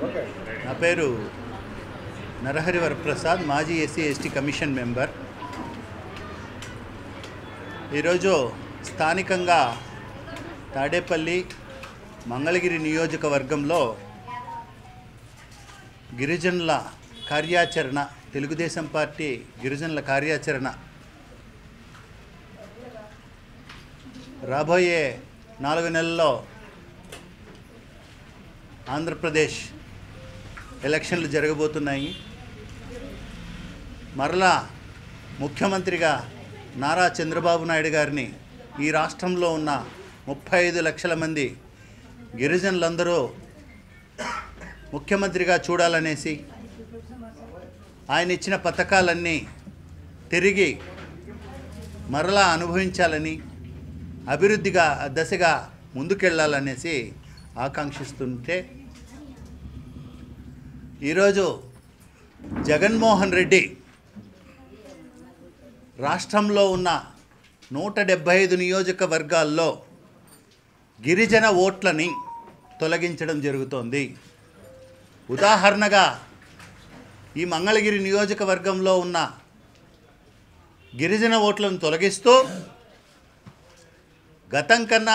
నా పేరు నరహరి వరప్రసాద్ మాజీ ఎస్సీ ఎస్టీ కమిషన్ మెంబర్ ఈరోజు స్థానికంగా తాడేపల్లి మంగళగిరి నియోజకవర్గంలో గిరిజనుల కార్యాచరణ తెలుగుదేశం పార్టీ గిరిజనుల కార్యాచరణ రాబోయే నాలుగు నెలల్లో ఆంధ్రప్రదేశ్ ఎలక్షన్లు జరగబోతున్నాయి మరలా ముఖ్యమంత్రిగా నారా చంద్రబాబు నాయుడు గారిని ఈ రాష్ట్రంలో ఉన్న ముప్పై ఐదు లక్షల మంది గిరిజనులందరూ ముఖ్యమంత్రిగా చూడాలనేసి ఆయన ఇచ్చిన పథకాలన్నీ తిరిగి మరలా అనుభవించాలని అభివృద్ధిగా దశగా ముందుకెళ్ళాలనేసి ఆకాంక్షిస్తుంటే ఈరోజు జగన్మోహన్ రెడ్డి రాష్ట్రంలో ఉన్న నూట డెబ్భై ఐదు నియోజకవర్గాల్లో గిరిజన ఓట్లని తొలగించడం జరుగుతోంది ఉదాహరణగా ఈ మంగళగిరి నియోజకవర్గంలో ఉన్న గిరిజన ఓట్లను తొలగిస్తూ గతం కన్నా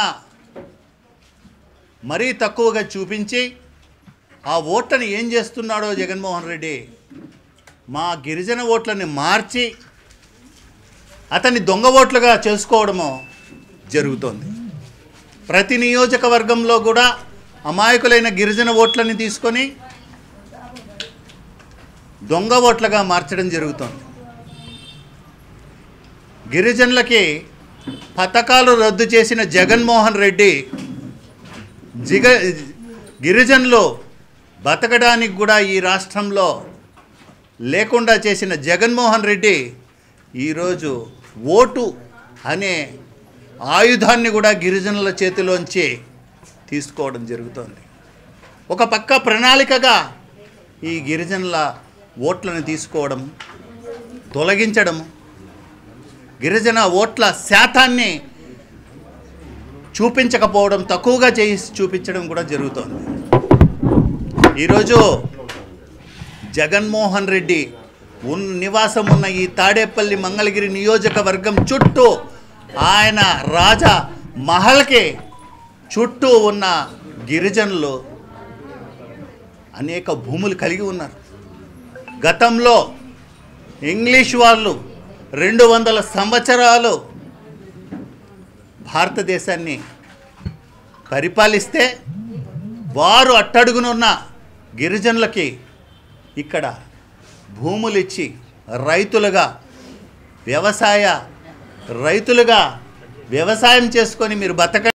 మరీ తక్కువగా చూపించి ఆ ఓట్లను ఏం చేస్తున్నాడో జగన్మోహన్ రెడ్డి మా గిరిజన ఓట్లని మార్చి అతన్ని దొంగ ఓట్లుగా చేసుకోవడము జరుగుతోంది ప్రతి నియోజకవర్గంలో కూడా అమాయకులైన గిరిజన ఓట్లని తీసుకొని దొంగ ఓట్లుగా మార్చడం జరుగుతోంది గిరిజనులకి పథకాలు రద్దు చేసిన జగన్మోహన్ రెడ్డి జిగ గిరిజనులు బతకడానికి కూడా ఈ రాష్ట్రంలో లేకుండా చేసిన జగన్మోహన్ రెడ్డి ఈరోజు ఓటు అనే ఆయుధాన్ని కూడా గిరిజనుల చేతిలోంచి తీసుకోవడం జరుగుతోంది ఒక పక్క ప్రణాళికగా ఈ గిరిజనుల ఓట్లను తీసుకోవడం తొలగించడం గిరిజన ఓట్ల శాతాన్ని చూపించకపోవడం తక్కువగా చేసి చూపించడం కూడా జరుగుతోంది ఈరోజు జగన్మోహన్ రెడ్డి ఉన్ నివాసం ఉన్న ఈ తాడేపల్లి మంగళగిరి నియోజకవర్గం చుట్టూ ఆయన రాజా మహల్కి చుట్టూ ఉన్న గిరిజనులు అనేక భూములు కలిగి ఉన్నారు గతంలో ఇంగ్లీష్ వాళ్ళు రెండు వందల సంవత్సరాలు భారతదేశాన్ని పరిపాలిస్తే వారు అట్టడుగునున్న గిరిజనులకి ఇక్కడ భూములు ఇచ్చి రైతులుగా వ్యవసాయ రైతులుగా వ్యవసాయం చేసుకొని మీరు బతక